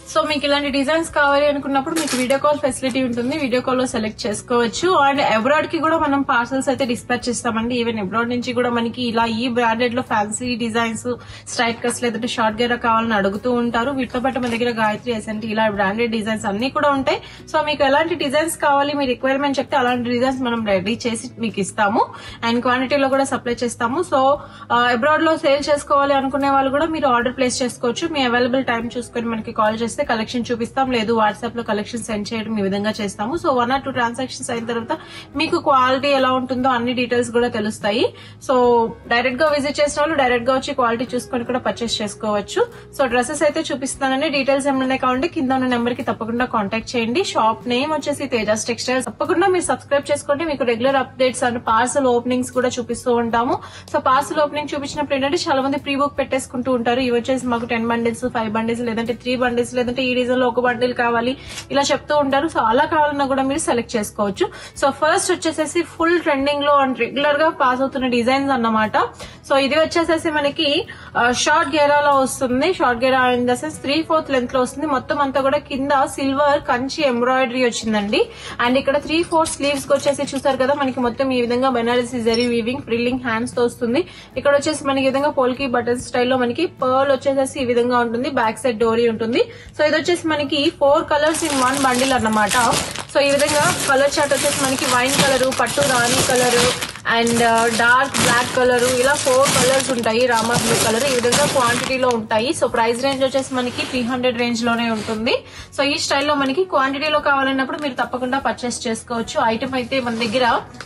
so మీకు ఇలాంటి designs కావాలి అనుకున్నప్పుడు మీకు వీడియో కాల్ ఫెసిలిటీ ఉంటుంది వీడియో కాల్ లో సెలెక్ట్ చేసుకోవచ్చు అండ్ అబ్రాడ్ కి కూడా మనం పార్సల్స్ అయితే డిస్పాచ్ చేస్తామండి ఈవెన్ అబ్రాడ్ నుంచి కూడా మనకి ఇలా ఈ బ్రాండెడ్ లో ఫ్యాన్సీ డిజైన్స్ స్ట్రైట్ కట్స్ లేదంటే షార్ట్ గేరా కావాలని అడుగుతూ ఉంటారు వీటితో పాటు మన దగ్గర గాయత్రి ఎస్ఎన్టీ ఇలా బ్రాండెడ్ డిజైన్స్ అన్ని కూడా ఉంటాయి సో మీకు ఎలాంటి డిజైన్స్ కావాలి మీ రిక్వైర్మెంట్ చెప్తే అలాంటి డిజైన్స్ మనం రెడీ చేసి మీకు ఇస్తాము అండ్ క్వాంటిటీలో కూడా సప్లై చేస్తాము సో అబ్రాడ్ లో సేల్ చేసుకోవాలి అనుకునే వాళ్ళు కూడా మీరు ఆర్డర్ ప్లేస్ చేసుకోవచ్చు మీ అవైలబుల్ టైం చూసుకొని మనకి కాల్ చేస్తే కలెక్షన్ చూపిస్తాం లేదు వాట్సాప్ లో కలెక్షన్ సెండ్ చేయడం ఈ విధంగా చేస్తాము so one or two transactions అయిన తర్వాత మీకు క్వాలిటీ ఎలా ఉంటుందో అన్ని డీటెయిల్స్ కూడా తెలుస్తాయి సో డైరెక్ట్ గా విజిట్ చేసిన వాళ్ళు డైరెక్ట్ గా వచ్చి క్వాలిటీ చూసుకొని కూడా పర్చేస్ చేసుకోవచ్చు సో డ్రెస్సెస్ అయితే చూపిస్తానని డీటెయిల్స్ ఏమైనా కావాలంటే కింద ఉన్న నెంబర్ కి తప్పకుండా కాంటాక్ట్ చేయండి షాప్ నేమ్ వచ్చేసి తేజాస్ టెక్స్టైల్స్ తప్పకుండా మీరు సబ్స్క్రైబ్ చేసుకోండి మీకు regular updates and parcel openings కూడా చూపిస్తూ ఉంటాము సో పార్సల్ ఓపెనింగ్ చూపించినప్పుడు ఏంటంటే చాలా మంది ప్రీ బుక్ పెట్టేసుకుంటూ ఉంటారు ఇవి వచ్చేసి మాకు టెన్ బండిల్స్ ఫైవ్ బండిల్స్ లేదంటే త్రీ బండిల్స్ లేదంటే ఈ డిజైన్ లో ఒక బండిల్ కావాలి ఇలా చెప్తూ ఉంటారు సో అలా కావాలన్నా కూడా మీరు సెలెక్ట్ చేసుకోవచ్చు సో ఫస్ట్ వచ్చేసేసి ఫుల్ ట్రెండింగ్ లో అండ్ రెగ్యులర్ గా పాస్ అవుతున్న డిజైన్స్ అన్నమాట సో ఇది వచ్చేసేసి మనకి షార్ట్ గేరాలో వస్తుంది షార్ట్ గేరా in the sense three fourth length లో వస్తుంది మొత్తం అంతా కూడా కింద సిల్వర్ కంచి ఎంబ్రాయిడరీ వచ్చిందండి అండ్ ఇక్కడ త్రీ ఫోర్ స్లీవ్స్ కి వచ్చేసి చూసారు కదా మనకి మొత్తం ఈ విధంగా Banarasi zari weaving frilling hands తో వస్తుంది ఇక్కడ వచ్చేసి మనకి ఈ విధంగా పోల్కి బటన్ స్టైల్లో మనకి పర్ల్ వచ్చేసేసి ఈ విధంగా ఉంటుంది బ్యాక్ సైడ్ డోరీ ఉంటుంది సో ఇది వచ్చేసి మనకి four colours in one bundle అన్నమాట సో ఈ విధంగా కలర్ చార్ట్ వచ్చేసి మనకి వైన్ కలర్ పట్టు రాణి colour and dark black colour ఇలా ఫోర్ కలర్స్ ఉంటాయి రామా బ్లూ కలర్ ఈ విధంగా క్వాంటిటీలో ఉంటాయి సో ప్రైస్ రేంజ్ వచ్చేసి మనకి త్రీ హండ్రెడ్ రేంజ్ లోనే ఉంటుంది సో ఈ స్టైల్లో మనకి క్వాంటిటీలో కావాలన్నప్పుడు మీరు తప్పకుండా పర్చేస్ చేసుకోవచ్చు ఐటమ్ అయితే మన దగ్గర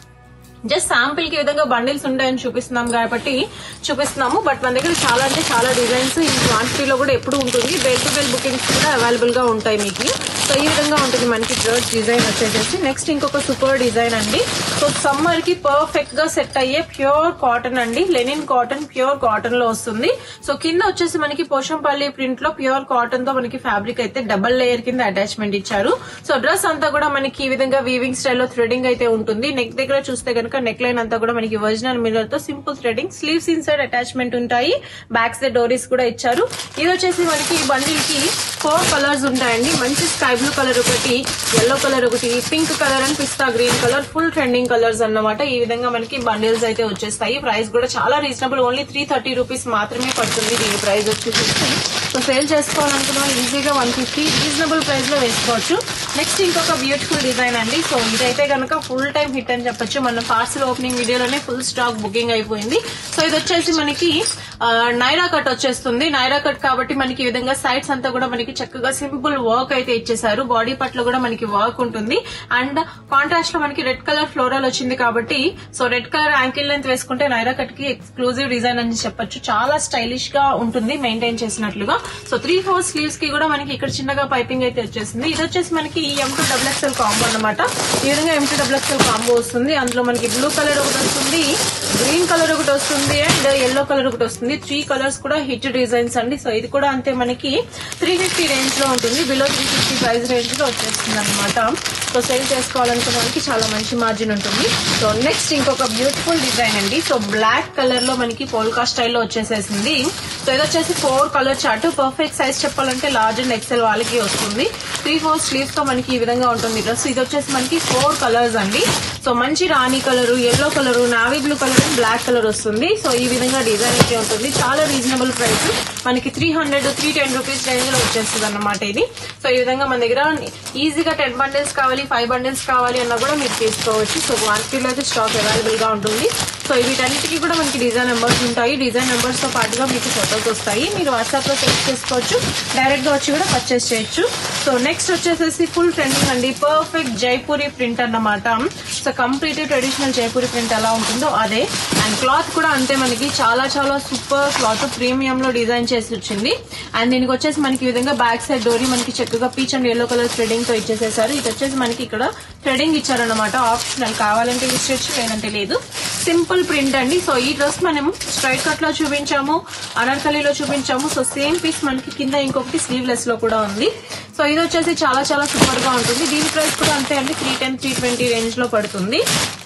జస్ట్ శాంపిల్ కి ఈ విధంగా బండిల్స్ ఉంటాయని చూపిస్తున్నాం కాబట్టి చూపిస్తున్నాము బట్ మన దగ్గర చాలా అంటే చాలా డిజైన్స్ ఈ క్వాంటిటీలో కూడా ఎప్పుడు ఉంటుంది బేల్ టు బేల్ బుకింగ్స్ కూడా అవైలబుల్ గా ఉంటాయి మీకు సో ఈ విధంగా ఉంటుంది మనకి డ్రెస్ డిజైన్ వచ్చేసేసి నెక్స్ట్ ఇంకొక సూపర్ డిజైన్ అండి సో సమ్మర్ కి పర్ఫెక్ట్ గా సెట్ అయ్యే ప్యూర్ కాటన్ అండి లెనిన్ కాటన్ ప్యూర్ కాటన్ లో వస్తుంది సో కింద వచ్చేసి మనకి పోషంపల్లి ప్రింట్ లో ప్యూర్ కాటన్ తో మనకి ఫ్యాబ్రిక్ అయితే డబల్ లేయర్ కింద అటాచ్మెంట్ ఇచ్చారు సో డ్రెస్ అంతా కూడా మనకి ఈ విధంగా వీవింగ్ స్టైల్లో థ్రెడింగ్ అయితే ఉంటుంది నెక్ దగ్గర చూస్తే కనుక నెక్ లైన్ అంతా కూడా మనకి ఒరిజినల్ మిర్రర్ తో simple threading sleeves inside attachment ఉంటాయి బ్యాక్ సైడ్ డోరీస్ కూడా ఇచ్చారు ఇది వచ్చేసి మనకి ఈ బండిల్ కి ఫోర్ కలర్స్ ఉంటాయండి మంచి స్కై బ్లూ కలర్ ఒకటి ఎల్లో కలర్ ఒకటి pink colour and pista green colour full trending colours అన్నమాట ఈ విధంగా మనకి బండిల్స్ అయితే వచ్చేస్తాయి ప్రైస్ కూడా చాలా reasonable only three thirty rupees మాత్రమే పడుతుంది దీని ప్రైస్ వచ్చేసి సో సేల్ చేసుకోవాలనుకున్న వాళ్ళు ఈజీగా వన్ ఫిఫ్టీ రీజనబుల్ ప్రైస్ లో వేసుకోవచ్చు నెక్స్ట్ ఇంకొక బ్యూటిఫుల్ డిజైన్ అండి సో ఇదైతే కనుక ఫుల్ టైం హిట్ అని చెప్పొచ్చు మన పార్సల్ ఓపెనింగ్ వీడియోలోనే ఫుల్ స్టాక్ బుకింగ్ అయిపోయింది సో ఇది వచ్చేసి మనకి ఆ, నైరా కట్ వచ్చేస్తుంది నైరా కట్ కాబట్టి మనకి ఈ విధంగా సైడ్స్ అంతా కూడా మనకి చక్కగా సింపుల్ వర్క్ అయితే ఇచ్చేసారు బాడీ పట్ల కూడా మనకి వర్క్ ఉంటుంది అండ్ కాంట్రాస్ట్ లో మనకి రెడ్ కలర్ ఫ్లోరల్ వచ్చింది కాబట్టి so red colour ankle length వేసుకుంటే నైరా కట్ కి ఎక్స్క్లూజివ్ డిజైన్ అని చెప్పొచ్చు చాలా స్టైలిష్ గా ఉంటుంది మెయింటైన్ చేసినట్లుగా సో త్రీ ఫోర్ స్లీవ్స్ కి కూడా మనకి ఇక్కడ చిన్నగా పైపింగ్ అయితే వచ్చేసింది ఇది వచ్చేసి మనకి M to double XL combo అనమాట ఈ విధంగా M to double XL combo వస్తుంది అందులో మనకి బ్లూ కలర్ ఒకటి వస్తుంది గ్రీన్ కలర్ ఒకటి వస్తుంది అండ్ ఎల్లో కలర్ ఒకటి వస్తుంది త్రీ కలర్స్ కూడా హిట్ డిజైన్స్ అండి సో ఇది కూడా అంతే మనకి త్రీ ఫిఫ్టీ రేంజ్ లో ఉంటుంది below three fifty price range లో వచ్చేస్తుంది అనమాట సో సేల్ చేసుకోవాలనుకున్న వాళ్ళకి చాలా మంచి మార్జిన్ ఉంటుంది సో నెక్స్ట్ ఇంకొక బ్యూటిఫుల్ డిజైన్ అండి సో బ్లాక్ కలర్ లో మనకి పోల్కా స్టైల్లో వచ్చేసేసింది సో ఇది వచ్చేసి four colour chart perfect size చెప్పాలంటే లార్జ్ అండ్ ఎక్సెల్ వాళ్ళకి వస్తుంది త్రీ ఫోర్ స్లీవ్స్ తో మనకి ఈ విధంగా ఉంటుంది డ్రెస్ ఇది వచ్చేసి మనకి ఫోర్ కలర్స్ అండి సో మంచి రాణి colour yellow colour navy blue colour and black colour వస్తుంది సో ఈ విధంగా డిజైన్ అయితే ఉంటుంది చాలా రీజనబుల్ ప్రైస్ మనకి three hundred three ten rupees range లో వచ్చేస్తుంది అన్నమాట ఇది సో ఈ విధంగా మన దగ్గర ఈజీగా టెన్ బండిల్స్ కావాలి ఫైవ్ బండిల్స్ కావాలి అన్నా కూడా మీరు తీసుకోవచ్చు సో క్వాంటిటీలో అయితే స్టాక్ అవైలబుల్ గా ఉంటుంది సో వీటన్నిటికీ కూడా మనకి డిజైన్ నెంబర్స్ ఉంటాయి డిజైన్ నెంబర్స్ తో పాటుగా మీకు ఫొటోస్ వస్తాయి మీరు వాట్సాప్ లో సెలెక్ట్ చేసుకోవచ్చు డైరెక్ట్ గా వచ్చి కూడా పర్చేస్ చేయొచ్చు సో నెక్స్ట్ వచ్చేసేసి ఫుల్ ట్రెండింగ్ అండి పర్ఫెక్ట్ జైపూరి ప్రింట్ అన్నమాట so complete traditional Jaipuri print ఎలా ఉంటుందో అదే అండ్ క్లాత్ కూడా అంతే మనకి చాలా చాలా సూపర్ క్లాత్ ప్రీమియం లో డిజైన్ చేసి వచ్చింది అండ్ దీనికి వచ్చేసి మనకి ఈ విధంగా బ్యాక్ సైడ్ డోరీ మనకి చక్కగా peach and yellow colour threading తో ఇచ్చేసేసారు ఇది వచ్చేసి మనకి ఇక్కడ థ్రెడింగ్ ఇచ్చారన్నమాట ఆప్షనల్ కావాలంటే యూస్ చేయొచ్చు లేదంటే లేదు సింపుల్ ప్రింట్ అండి సో ఈ డ్రెస్ మనం స్ట్రైట్ కట్ లో చూపించాము అనార్కలీలో చూపించాము సో సేమ్ పీస్ మనకి కింద ఇంకొకటి స్లీవ్లెస్ లో కూడా ఉంది సో ఇది వచ్చేసి చాలా చాలా సూపర్ గా ఉంటుంది దీని ప్రైస్ కూడా అంతే అండి three ten three twenty range లో పడుతుంది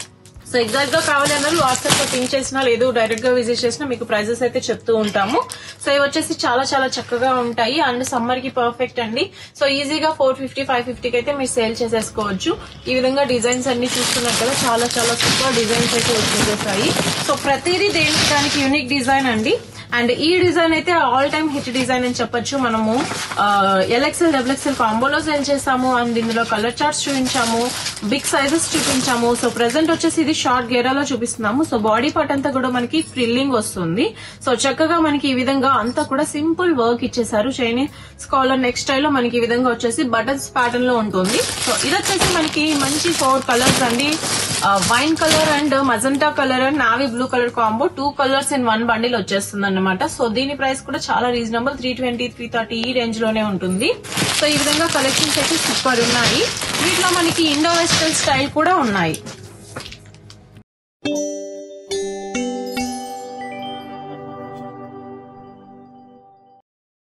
సో ఎగ్జాక్ట్ గా కావాలి అన్నారు వాట్సాప్ లో పింక్ చేసినా లేదు డైరెక్ట్ గా విజిట్ చేసినా మీకు ప్రైజెస్ అయితే చెప్తూ ఉంటాము సో ఇవి వచ్చేసి చాలా చాలా చక్కగా ఉంటాయి అండ్ సమ్మర్ కి పర్ఫెక్ట్ అండి సో ఈజీగా ఫోర్ ఫిఫ్టీ ఫైవ్ ఫిఫ్టీకి అయితే మీరు సేల్ చేసేసుకోవచ్చు ఈ విధంగా డిజైన్స్ అన్ని చూస్తున్నారు కదా చాలా చాలా సూపర్ డిజైన్స్ అయితే వచ్చేసేసాయి సో ప్రతిదీ దేనికి దానికి యూనిక్ డిజైన్ అండి అండ్ ఈ డిజైన్ అయితే ఆల్ టైమ్ హిట్ డిజైన్ అని చెప్పొచ్చు మనము ఎల్ఎక్సెల్ డబ్ల్యూఎక్సెల్ కాంబోలో సేల్ చేసాము అండ్ ఇందులో కలర్ చార్ట్స్ చూపించాము బిగ్ సైజెస్ చూపించాము సో ప్రెసెంట్ వచ్చేసి ఇది షార్ట్ గేరాలో చూపిస్తున్నాము సో బాడీ పార్ట్ అంతా కూడా మనకి ఫ్రిల్లింగ్ వస్తుంది సో చక్కగా మనకి ఈ విధంగా అంతా కూడా సింపుల్ వర్క్ ఇచ్చేసారు చైనీస్ స్కాలర్ నెక్స్ట్ స్టైల్లో మనకి ఈ విధంగా వచ్చేసి బటన్స్ ప్యాటర్న్ లో ఉంటుంది సో ఇది వచ్చేసి మనకి మంచి ఫోర్ కలర్స్ అండి wine colour and magenta colour and navy blue colour combo two colours in one bundle వచ్చేస్తుంది అనమాట సో దీని ప్రైస్ కూడా చాలా reasonable three twenty three thirty ఈ రేంజ్ లోనే ఉంటుంది సో ఈ విధంగా కలెక్షన్స్ అయితే సూపర్ ఉన్నాయి వీటిలో మనకి ఇండో వెస్టర్న్ స్టైల్ కూడా ఉన్నాయి